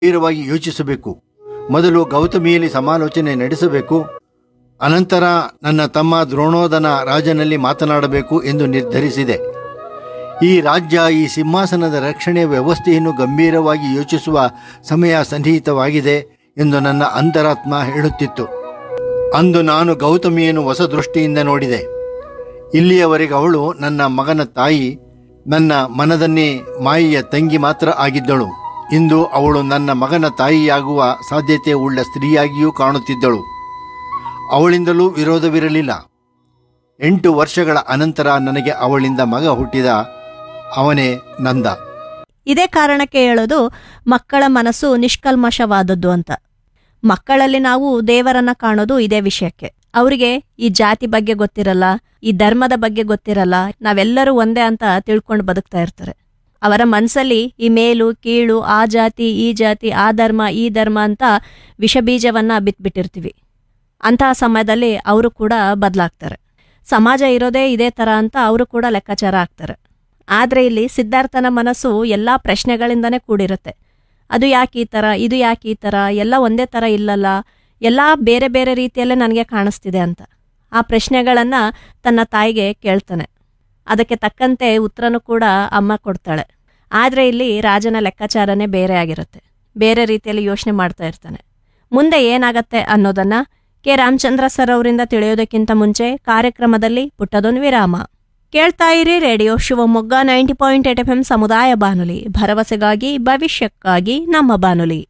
ತೀರವಾಗಿ ಯೋಚಿಸಬೇಕು ಮೊದಲು ಗೌತಮಿಯಲ್ಲಿ ಸಮಾಲೋಚನೆ ನಡೆಸಬೇಕು ಅನಂತರ ನನ್ನ ತಮ್ಮ ದ್ರೋಣೋದನ ರಾಜನಲ್ಲಿ ಮಾತನಾಡಬೇಕು ಎಂದು ನಿರ್ಧರಿಸಿದೆ ಈ ರಾಜ್ಯ ಈ ಸಿಂಹಾಸನದ ರಕ್ಷಣೆಯ ವ್ಯವಸ್ಥೆಯನ್ನು ಗಂಭೀರವಾಗಿ ಯೋಚಿಸುವ ಸಮಯ ಸನ್ನಿಹಿತವಾಗಿದೆ ಎಂದು ನನ್ನ ಅಂತರಾತ್ಮ ಹೇಳುತ್ತಿತ್ತು ಅಂದು ನಾನು ಗೌತಮಿಯನ್ನು ಹೊಸ ದೃಷ್ಟಿಯಿಂದ ನೋಡಿದೆ ಇಲ್ಲಿಯವರೆಗೆ ಅವಳು ನನ್ನ ಮಗನ ತಾಯಿ ನನ್ನ ಮನದನ್ನೇ ಮಾಯಿಯ ತಂಗಿ ಮಾತ್ರ ಆಗಿದ್ದಳು ಇಂದು ಅವಳು ನನ್ನ ಮಗನ ತಾಯಿಯಾಗುವ ಸಾಧ್ಯತೆ ಉಳ್ಳ ಸ್ತ್ರೀಯಾಗಿಯೂ ಕಾಣುತ್ತಿದ್ದಳು ಅವಳಿಂದಲೂ ವಿರೋಧವಿರಲಿಲ್ಲ ಎಂಟು ವರ್ಷಗಳ ಅನಂತರ ನನಗೆ ಅವಳಿಂದ ಮಗ ಹುಟ್ಟಿದ ಅವನೇ ನಂದ ಇದೇ ಕಾರಣಕ್ಕೆ ಹೇಳೋದು ಮಕ್ಕಳ ಮನಸ್ಸು ನಿಷ್ಕಲ್ಮಶವಾದದ್ದು ಅಂತ ಮಕ್ಕಳಲ್ಲಿ ನಾವು ದೇವರನ್ನ ಕಾಣೋದು ಇದೇ ವಿಷಯಕ್ಕೆ ಅವರಿಗೆ ಈ ಜಾತಿ ಬಗ್ಗೆ ಗೊತ್ತಿರಲ್ಲ ಈ ಧರ್ಮದ ಬಗ್ಗೆ ಗೊತ್ತಿರಲ್ಲ ನಾವೆಲ್ಲರೂ ಒಂದೇ ಅಂತ ತಿಳ್ಕೊಂಡು ಬದುಕ್ತಾ ಇರ್ತಾರೆ ಅವರ ಮನಸ್ಸಲ್ಲಿ ಈ ಮೇಲು ಕೀಳು ಆ ಜಾತಿ ಈ ಜಾತಿ ಆ ಧರ್ಮ ಈ ಧರ್ಮ ಅಂತ ವಿಷಬೀಜವನ್ನ ಬಿತ್ಬಿಟ್ಟಿರ್ತೀವಿ ಅಂತಹ ಸಮಯದಲ್ಲಿ ಅವರು ಕೂಡ ಬದಲಾಗ್ತಾರೆ ಸಮಾಜ ಇರೋದೇ ಇದೇ ಥರ ಅಂತ ಅವರು ಕೂಡ ಲೆಕ್ಕಾಚಾರ ಆಗ್ತಾರೆ ಆದರೆ ಇಲ್ಲಿ ಸಿದ್ಧಾರ್ಥನ ಮನಸ್ಸು ಎಲ್ಲ ಪ್ರಶ್ನೆಗಳಿಂದನೇ ಕೂಡಿರುತ್ತೆ ಅದು ಯಾಕೆ ಈ ಥರ ಇದು ಯಾಕೆ ಈ ಥರ ಎಲ್ಲ ಒಂದೇ ಥರ ಇಲ್ಲಲ್ಲ ಎಲ್ಲ ಬೇರೆ ಬೇರೆ ರೀತಿಯಲ್ಲೇ ನನಗೆ ಕಾಣಿಸ್ತಿದೆ ಅಂತ ಆ ಪ್ರಶ್ನೆಗಳನ್ನು ತನ್ನ ತಾಯಿಗೆ ಕೇಳ್ತಾನೆ ಅದಕ್ಕೆ ತಕ್ಕಂತೆ ಉತ್ತರನೂ ಕೂಡ ಅಮ್ಮ ಕೊಡ್ತಾಳೆ ಆದರೆ ಇಲ್ಲಿ ರಾಜನ ಲೆಕ್ಕಾಚಾರನೇ ಬೇರೆ ಆಗಿರುತ್ತೆ ಬೇರೆ ರೀತಿಯಲ್ಲಿ ಯೋಚನೆ ಮಾಡ್ತಾ ಇರ್ತಾನೆ ಮುಂದೆ ಏನಾಗತ್ತೆ ಅನ್ನೋದನ್ನ ಕೆ ರಾಮಚಂದ್ರ ಸರ್ ಅವರಿಂದ ತಿಳಿಯೋದಕ್ಕಿಂತ ಮುಂಚೆ ಕಾರ್ಯಕ್ರಮದಲ್ಲಿ ಪುಟ್ಟದೊಂದು ವಿರಾಮ ಕೇಳ್ತಾ ಇರಿ radio Shivamogga ninety point eight FM ಎಂ ಸಮುದಾಯ ಬಾನುಲಿ ಭರವಸೆಗಾಗಿ ಭವಿಷ್ಯಕ್ಕಾಗಿ ನಮ್ಮ ಬಾನುಲಿ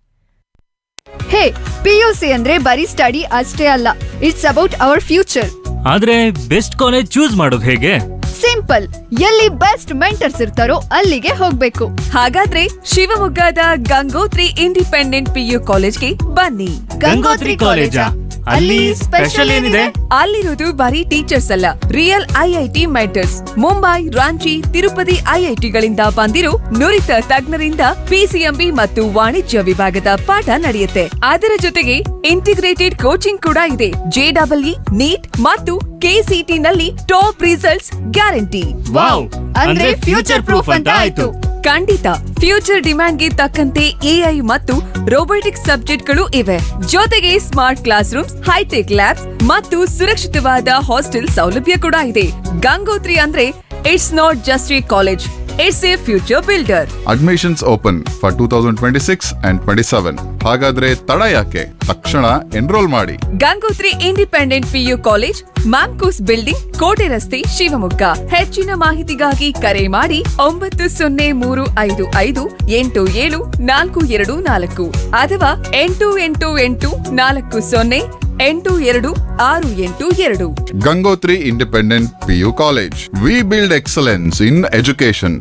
ಹೇ ಪಿಯುಸಿ ಅಂದ್ರೆ ಬರೀ ಸ್ಟಡಿ ಅಷ್ಟೇ ಅಲ್ಲ ಇಟ್ಸ್ ಅಬೌಟ್ ಅವರ್ ಫ್ಯೂಚರ್ ಆದ್ರೆ ಬೆಸ್ಟ್ ಕಾಲೇಜ್ ಚೂಸ್ ಮಾಡೋದು ಹೇಗೆ ಸಿಂಪಲ್ ಎಲ್ಲಿ ಬೆಸ್ಟ್ ಮೆಂಟರ್ಸ್ ಇರ್ತಾರೋ ಅಲ್ಲಿಗೆ ಹೋಗ್ಬೇಕು ಹಾಗಾದ್ರೆ ಶಿವಮೊಗ್ಗದ ಗಂಗೋತ್ರಿ ಇಂಡಿಪೆಂಡೆಂಟ್ ಪಿಯು ಕಾಲೇಜ್ಗೆ ಬನ್ನಿ ಗಂಗೋತ್ರಿ ಕಾಲೇಜಾ? ಅಲ್ಲಿ ಸ್ಪೆಷಲ್ ಏನಿದೆ? ಅಲ್ಲಿರೋದು ಬರೀ ಟೀಚರ್ಸ್ ಅಲ್ಲ real IIT mentors Mumbai Ranchi Tirupati ಐಐಟಿಗಳಿಂದ ಬಂದಿರೋ ನುರಿತ ತಜ್ಞರಿಂದ ಪಿಸಿಎಂಬಿ ಮತ್ತು ವಾಣಿಜ್ಯ ವಿಭಾಗದ ಪಾಠ ನಡೆಯುತ್ತೆ ಅದರ ಜೊತೆಗೆ ಇಂಟಿಗ್ರೇಟೆಡ್ ಕೋಚಿಂಗ್ ಕೂಡ ಇದೆ ಜೆಡಬ್ಲ್ಇ ನೀಟ್ ಮತ್ತು ಕೆಸಿಟಿ ನಲ್ಲಿ ಟಾಪ್ ರಿಸಲ್ಟ್ಸ್ ಗ್ಯಾರಂಟಿ ವಾವ್ ಅಂದ್ರೆ ಫ್ಯೂಚರ್ ಪ್ರೂಫ್ ಅಂತ ಆಯ್ತು ಖಂಡಿತ ಫ್ಯೂಚರ್ ಡಿಮ್ಯಾಂಡ್ಗೆ ತಕ್ಕಂತೆ ಎಐ ಮತ್ತು ರೋಬೋಟಿಕ್ಸ್ ಸಬ್ಜೆಕ್ಟ್ಗಳು ಇವೆ ಜೊತೆಗೆ smart classrooms hi-tech labs ಮತ್ತು ಸುರಕ್ಷಿತವಾದ ಹಾಸ್ಟೆಲ್ ಸೌಲಭ್ಯ ಕೂಡ ಇದೆ ಗಂಗೋತ್ರಿ ಅಂದ್ರೆ it's not just a college it's a future builder admissions open for two thousand twenty six and twenty seven ಹಾಗಾದ್ರೆ ತಡ ಯಾಕೆ ತಕ್ಷಣ ಎನ್ರೋಲ್ ಮಾಡಿ Gangotri independent PU college MAMCOS building ಕೋಟೆ ರಸ್ತೆ ಶಿವಮೊಗ್ಗ ಹೆಚ್ಚಿನ ಮಾಹಿತಿಗಾಗಿ ಕರೆ ಮಾಡಿ ಒಂಬತ್ತು ಸೊನ್ನೆ ಮೂರು ಐದು ಐದು ಎಂಟು ಏಳು ನಾಲ್ಕು ಎರಡು ನಾಲ್ಕು ಅಥವಾ ಎಂಟು ಎಂಟು ಎಂಟು ನಾಲ್ಕು ಸೊನ್ನೆ ಎಂಟು ಎರಡು ಆರು ಎಂಟು ಎರಡು Gangotri independent PU college we build excellence in education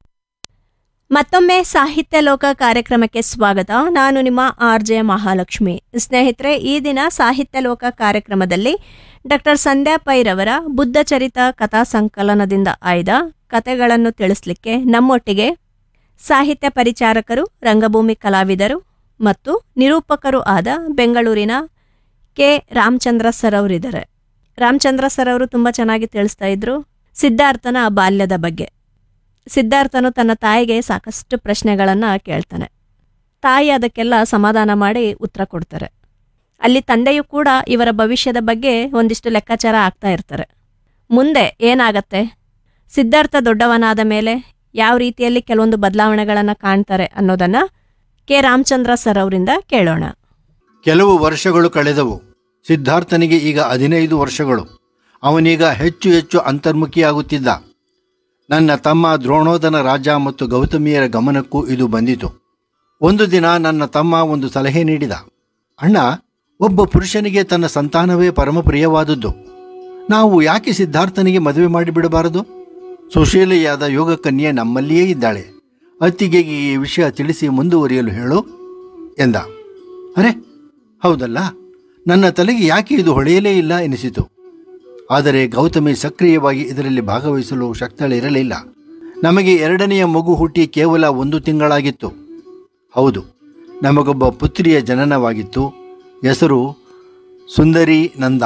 ಮತ್ತೊಮ್ಮೆ ಸಾಹಿತ್ಯ ಲೋಕ ಕಾರ್ಯಕ್ರಮಕ್ಕೆ ಸ್ವಾಗತ ನಾನು ನಿಮ್ಮ ಆರ್ ಜೆ ಮಹಾಲಕ್ಷ್ಮಿ ಸ್ನೇಹಿತರೆ ಈ ದಿನ ಸಾಹಿತ್ಯ ಲೋಕ ಕಾರ್ಯಕ್ರಮದಲ್ಲಿ ಡಾಕ್ಟರ್ ಸಂಧ್ಯಾ ಪೈರವರ ಬುದ್ಧ ಚರಿತ ಕಥಾ ಸಂಕಲನದಿಂದ ಆಯ್ದ ಕಥೆಗಳನ್ನು ತಿಳಿಸ್ಲಿಕ್ಕೆ ನಮ್ಮೊಟ್ಟಿಗೆ ಸಾಹಿತ್ಯ ಪರಿಚಾರಕರು ರಂಗಭೂಮಿ ಕಲಾವಿದರು ಮತ್ತು ನಿರೂಪಕರು ಆದ ಬೆಂಗಳೂರಿನ ಕೆ ರಾಮಚಂದ್ರ ಸರ್ ಅವರಿದ್ದಾರೆ ರಾಮಚಂದ್ರ ಸರ್ ಅವರು ತುಂಬ ಚೆನ್ನಾಗಿ ತಿಳಿಸ್ತಾ ಇದ್ರು ಸಿದ್ಧಾರ್ಥನ ಬಾಲ್ಯದ ಬಗ್ಗೆ ಸಿದ್ಧಾರ್ಥನು ತನ್ನ ತಾಯಿಗೆ ಸಾಕಷ್ಟು ಪ್ರಶ್ನೆಗಳನ್ನು ಕೇಳ್ತಾನೆ ತಾಯಿ ಅದಕ್ಕೆಲ್ಲ ಸಮಾಧಾನ ಮಾಡಿ ಉತ್ತರ ಕೊಡ್ತಾರೆ ಅಲ್ಲಿ ತಂದೆಯೂ ಕೂಡ ಇವರ ಭವಿಷ್ಯದ ಬಗ್ಗೆ ಒಂದಿಷ್ಟು ಲೆಕ್ಕಾಚಾರ ಆಗ್ತಾ ಇರ್ತಾರೆ ಮುಂದೆ ಏನಾಗತ್ತೆ ಸಿದ್ಧಾರ್ಥ ದೊಡ್ಡವನಾದ ಮೇಲೆ ಯಾವ ರೀತಿಯಲ್ಲಿ ಕೆಲವೊಂದು ಬದಲಾವಣೆಗಳನ್ನು ಕಾಣ್ತಾರೆ ಅನ್ನೋದನ್ನ ಕೆ ರಾಮಚಂದ್ರ ಸರ್ ಅವರಿಂದ ಕೇಳೋಣ ಕೆಲವು ವರ್ಷಗಳು ಕಳೆದವು ಸಿದ್ಧಾರ್ಥನಿಗೆ ಈಗ ಹದಿನೈದು ವರ್ಷಗಳು ಅವನೀಗ ಹೆಚ್ಚು ಹೆಚ್ಚು ಅಂತರ್ಮುಖಿಯಾಗುತ್ತಿದ್ದ ನನ್ನ ತಮ್ಮ ದ್ರೋಣೋದನ ರಾಜ ಮತ್ತು ಗೌತಮಿಯರ ಗಮನಕ್ಕೂ ಇದು ಬಂದಿತು ಒಂದು ದಿನ ನನ್ನ ತಮ್ಮ ಒಂದು ಸಲಹೆ ನೀಡಿದ ಅಣ್ಣ ಒಬ್ಬ ಪುರುಷನಿಗೆ ತನ್ನ ಸಂತಾನವೇ ಪರಮಪ್ರಿಯವಾದದ್ದು ನಾವು ಯಾಕೆ ಸಿದ್ಧಾರ್ಥನಿಗೆ ಮದುವೆ ಮಾಡಿಬಿಡಬಾರದು ಸುಶೀಲೆಯಾದ ಯೋಗ ಕನ್ಯೆ ನಮ್ಮಲ್ಲಿಯೇ ಇದ್ದಾಳೆ ಅತ್ತಿಗೆಗೆ ಈ ವಿಷಯ ತಿಳಿಸಿ ಮುಂದುವರಿಯಲು ಹೇಳು ಎಂದ ಅರೆ ಹೌದಲ್ಲ ನನ್ನ ತಲೆಗೆ ಯಾಕೆ ಇದು ಹೊಳೆಯಲೇ ಇಲ್ಲ ಎನಿಸಿತು ಆದರೆ ಗೌತಮಿ ಸಕ್ರಿಯವಾಗಿ ಇದರಲ್ಲಿ ಭಾಗವಹಿಸಲು ಶಕ್ತಳಿರಲಿಲ್ಲ ನಮಗೆ ಎರಡನೆಯ ಮಗು ಹುಟ್ಟಿ ಕೇವಲ ಒಂದು ತಿಂಗಳಾಗಿತ್ತು ಹೌದು ನಮಗೊಬ್ಬ ಪುತ್ರಿಯ ಜನನವಾಗಿತ್ತು ಹೆಸರು ಸುಂದರಿ ನಂದ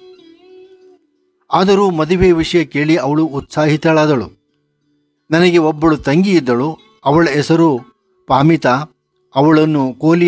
ಆದರೂ ಮದುವೆ ವಿಷಯ ಕೇಳಿ ಅವಳು ಉತ್ಸಾಹಿತಳಾದಳು ನನಗೆ ಒಬ್ಬಳು ತಂಗಿ ಇದ್ದಳು ಅವಳ ಹೆಸರು ಪಾಮಿತಾ ಅವಳನ್ನು ಕೋಲಿ